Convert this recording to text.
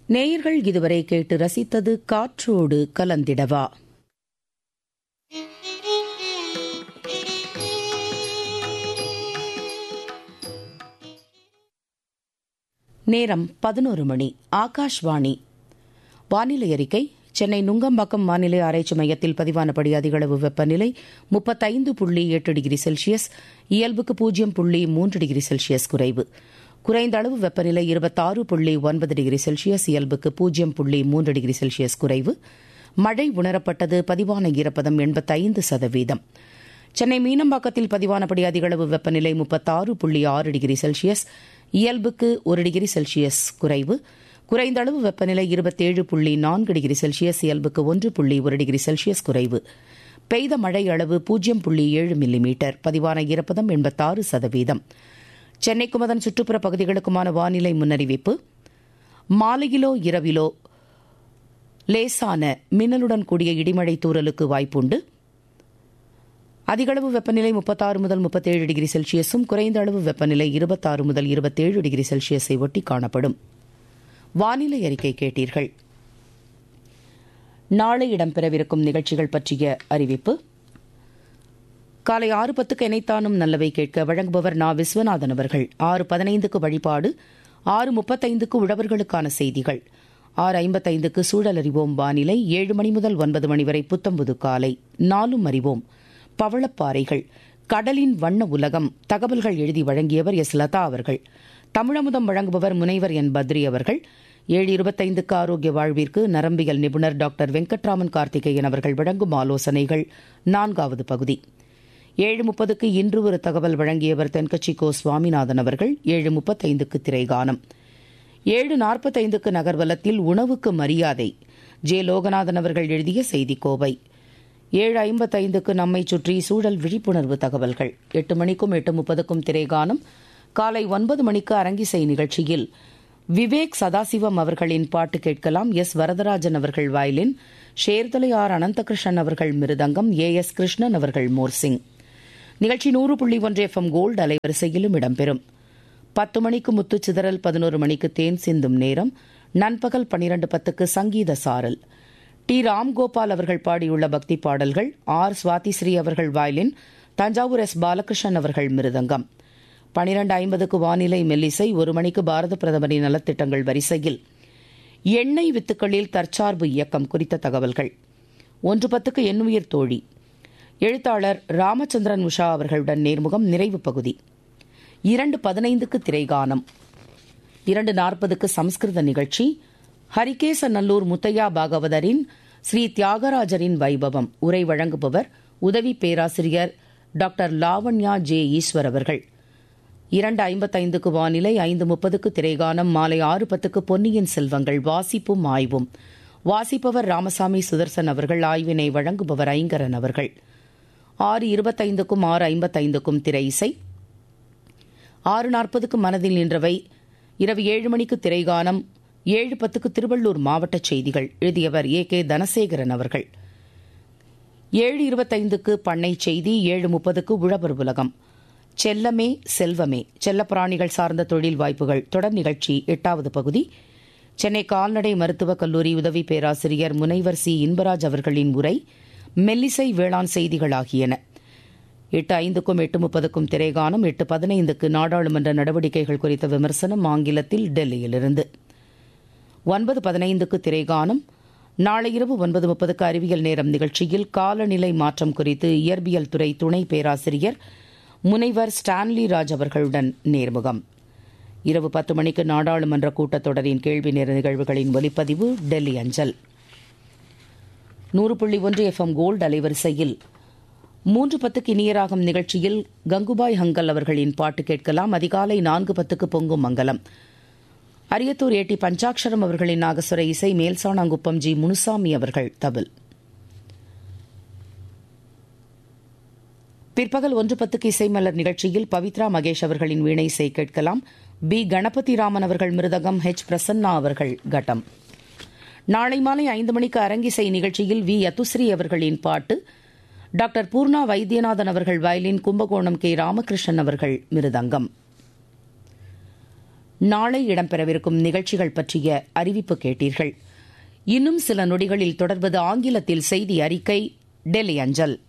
நேயர்கள் இதுவரை கேட்டு ரசித்தது காற்றோடு கலந்திடவா நேரம் பதினோரு மணி ஆகாஷ்வாணி வானிலை அறிக்கை சென்னை நுங்கம்பாக்கம் வானிலை ஆராய்ச்சி மையத்தில் பதிவானபடி அதிகளவு வெப்பநிலை முப்பத்தைந்து புள்ளி எட்டு டிகிரி செல்சியஸ் இயல்புக்கு பூஜ்ஜியம் புள்ளி மூன்று டிகிரி செல்சியஸ் குறைவு குறைந்த அளவு வெப்பநிலை இருபத்தாறு புள்ளி ஒன்பது டிகிரி செல்சியஸ் இயல்புக்கு பூஜ்ஜியம் புள்ளி மூன்று டிகிரி செல்சியஸ் குறைவு மழை உணரப்பட்டது பதிவான ஈரப்பதம் எண்பத்தைந்து சதவீதம் சென்னை மீனம்பாக்கத்தில் பதிவானபடி அதிகளவு வெப்பநிலை முப்பத்தாறு புள்ளி ஆறு டிகிரி செல்சியஸ் இயல்புக்கு ஒரு டிகிரி செல்சியஸ் குறைவு குறைந்த அளவு வெப்பநிலை இருபத்தேழு புள்ளி நான்கு டிகிரி செல்சியஸ் இயல்புக்கு ஒன்று புள்ளி ஒரு டிகிரி செல்சியஸ் குறைவு பெய்த மழை அளவு பூஜ்ஜியம் புள்ளி ஏழு மில்லிமீட்டர் பதிவான ஈரப்பதம் எண்பத்தாறு சதவீதம் சென்னைக்கும் அதன் சுற்றுப்புற பகுதிகளுக்குமான வானிலை முன்னறிவிப்பு மாலையிலோ இரவிலோ லேசான மின்னலுடன் கூடிய இடிமழை தூறலுக்கு வாய்ப்புண்டு அதிகளவு வெப்பநிலை முப்பத்தாறு முதல் முப்பத்தேழு டிகிரி செல்சியஸும் குறைந்த அளவு வெப்பநிலை இருபத்தாறு முதல் இருபத்தேழு டிகிரி செல்சியஸை ஒட்டி காணப்படும் வானிலை அறிக்கை கேட்டீர்கள் நாளை இடம்பெறவிருக்கும் நிகழ்ச்சிகள் பற்றிய அறிவிப்பு காலை ஆறு பத்துக்கு இணைத்தானும் நல்லவை கேட்க வழங்குபவர் நா விஸ்வநாதன் அவர்கள் ஆறு பதினைந்துக்கு வழிபாடு ஆறு முப்பத்தைந்துக்கு உழவர்களுக்கான செய்திகள் ஆறு ஐம்பத்தைந்துக்கு சூழல் அறிவோம் வானிலை ஏழு மணி முதல் ஒன்பது மணி வரை புத்தம்புது காலை நாலும் அறிவோம் பவளப்பாறைகள் கடலின் வண்ண உலகம் தகவல்கள் எழுதி வழங்கியவர் எஸ் லதா அவர்கள் தமிழமுதம் வழங்குபவர் முனைவர் என் பத்ரி அவர்கள் ஏழு இருபத்தைந்துக்கு ஆரோக்கிய வாழ்விற்கு நரம்பியல் நிபுணர் டாக்டர் வெங்கட்ராமன் கார்த்திகேயன் அவர்கள் வழங்கும் ஆலோசனைகள் நான்காவது பகுதி ஏழு முப்பதுக்கு இன்று ஒரு தகவல் வழங்கியவர் தென்கட்சி கோ சுவாமிநாதன் அவர்கள் ஏழு முப்பத்தைந்துக்கு திரைகானம் ஏழு நாற்பத்தைந்துக்கு நகர்வலத்தில் உணவுக்கு மரியாதை ஜே லோகநாதன் அவர்கள் எழுதிய செய்தி கோவை ஏழு ஐம்பத்தைந்துக்கு நம்மை சுற்றி சூழல் விழிப்புணர்வு தகவல்கள் எட்டு மணிக்கும் எட்டு முப்பதுக்கும் திரைகானம் காலை ஒன்பது மணிக்கு அரங்கிசை நிகழ்ச்சியில் விவேக் சதாசிவம் அவர்களின் பாட்டு கேட்கலாம் எஸ் வரதராஜன் அவர்கள் வயலின் ஷேர்தலை ஆர் அனந்தகிருஷ்ணன் அவர்கள் மிருதங்கம் ஏ எஸ் கிருஷ்ணன் அவர்கள் மோர்சிங் நிகழ்ச்சி நூறு புள்ளி ஒன்று எஃப் எம் கோல்டு அலைவரிசையிலும் இடம்பெறும் பத்து மணிக்கு முத்து சிதறல் பதினோரு மணிக்கு தேன் சிந்தும் நேரம் நண்பகல் பனிரண்டு பத்துக்கு சங்கீத சாரல் டி ராம்கோபால் அவர்கள் பாடியுள்ள பக்தி பாடல்கள் ஆர் சுவாதிஸ்ரீ அவர்கள் வயலின் தஞ்சாவூர் எஸ் பாலகிருஷ்ணன் அவர்கள் மிருதங்கம் பனிரண்டு ஐம்பதுக்கு வானிலை மெல்லிசை ஒரு மணிக்கு பாரத பிரதமரின் நலத்திட்டங்கள் வரிசையில் எண்ணெய் வித்துக்களில் தற்சார்பு இயக்கம் குறித்த தகவல்கள் ஒன்று பத்துக்கு எண்ணுயிர் தோழி எழுத்தாளர் ராமச்சந்திரன் உஷா அவர்களுடன் நேர்முகம் நிறைவு பகுதி இரண்டு பதினைந்துக்கு திரைகானம் இரண்டு நாற்பதுக்கு சம்ஸ்கிருத நிகழ்ச்சி ஹரிகேசநல்லூர் முத்தையா பாகவதரின் ஸ்ரீ தியாகராஜரின் வைபவம் உரை வழங்குபவர் உதவி பேராசிரியர் டாக்டர் லாவண்யா ஜே ஈஸ்வர் அவர்கள் இரண்டு ஐம்பத்தைந்துக்கு வானிலை ஐந்து முப்பதுக்கு திரைகானம் மாலை ஆறு பத்துக்கு பொன்னியின் செல்வங்கள் வாசிப்பும் ஆய்வும் வாசிப்பவர் ராமசாமி சுதர்சன் அவர்கள் ஆய்வினை வழங்குபவர் ஐங்கரன் அவர்கள் ஆறு இருபத்தைந்துக்கும் ஆறு ஐம்பத்தைந்துக்கும் திரை இசை ஆறு நாற்பதுக்கு மனதில் நின்றவை இரவு ஏழு மணிக்கு திரைகானம் ஏழு பத்துக்கு திருவள்ளூர் மாவட்ட செய்திகள் எழுதியவர் ஏ கே தனசேகரன் அவர்கள் ஏழு இருபத்தைந்துக்கு பண்ணை செய்தி ஏழு முப்பதுக்கு உழவர் உலகம் செல்லமே செல்வமே செல்லப்பிராணிகள் சார்ந்த தொழில் வாய்ப்புகள் தொடர் நிகழ்ச்சி எட்டாவது பகுதி சென்னை கால்நடை மருத்துவக் கல்லூரி உதவி பேராசிரியர் முனைவர் சி இன்பராஜ் அவர்களின் உரை மெல்லிசை வேளாண் செய்திகள் ஆகியன எட்டு ஐந்துக்கும் எட்டு முப்பதுக்கும் திரைகானம் எட்டு பதினைந்துக்கு நாடாளுமன்ற நடவடிக்கைகள் குறித்த விமர்சனம் ஆங்கிலத்தில் டெல்லியிலிருந்து ஒன்பது பதினைந்துக்கு திரைகானம் நாளை இரவு ஒன்பது முப்பதுக்கு அறிவியல் நேரம் நிகழ்ச்சியில் காலநிலை மாற்றம் குறித்து இயற்பியல் துறை துணை பேராசிரியர் முனைவர் ஸ்டான்லி ராஜ் அவர்களுடன் நேர்முகம் இரவு பத்து மணிக்கு நாடாளுமன்ற கூட்டத்தொடரின் கேள்வி நேர நிகழ்வுகளின் ஒலிப்பதிவு டெல்லி அஞ்சல் நூறு புள்ளி ஒன்று எஃப்எம் கோல்டு அலைவரிசையில் மூன்று பத்துக்கு இனியராகும் நிகழ்ச்சியில் கங்குபாய் ஹங்கல் அவர்களின் பாட்டு கேட்கலாம் அதிகாலை நான்கு பத்துக்கு பொங்கும் மங்கலம் அரியத்தூர் ஏட்டி பஞ்சாட்சரம் அவர்களின் நாகசுர இசை மேல்சாணாங்குப்பம் ஜி முனுசாமி அவர்கள் தபில் பிற்பகல் ஒன்று பத்துக்கு இசைமலர் நிகழ்ச்சியில் பவித்ரா மகேஷ் அவர்களின் வீணை இசை கேட்கலாம் பி கணபதி ராமன் அவர்கள் மிருதகம் ஹெச் பிரசன்னா அவர்கள் கட்டம் நாளை மாலை ஐந்து மணிக்கு அரங்கிசை நிகழ்ச்சியில் வி யத்துஸ்ரீ அவர்களின் பாட்டு டாக்டர் பூர்ணா வைத்தியநாதன் அவர்கள் வயலின் கும்பகோணம் கே ராமகிருஷ்ணன் அவர்கள் மிருதங்கம் நாளை இடம்பெறவிருக்கும் நிகழ்ச்சிகள் பற்றிய அறிவிப்பு கேட்டீர்கள் இன்னும் சில நொடிகளில் தொடர்வது ஆங்கிலத்தில் செய்தி அறிக்கை டெல்லி அஞ்சல்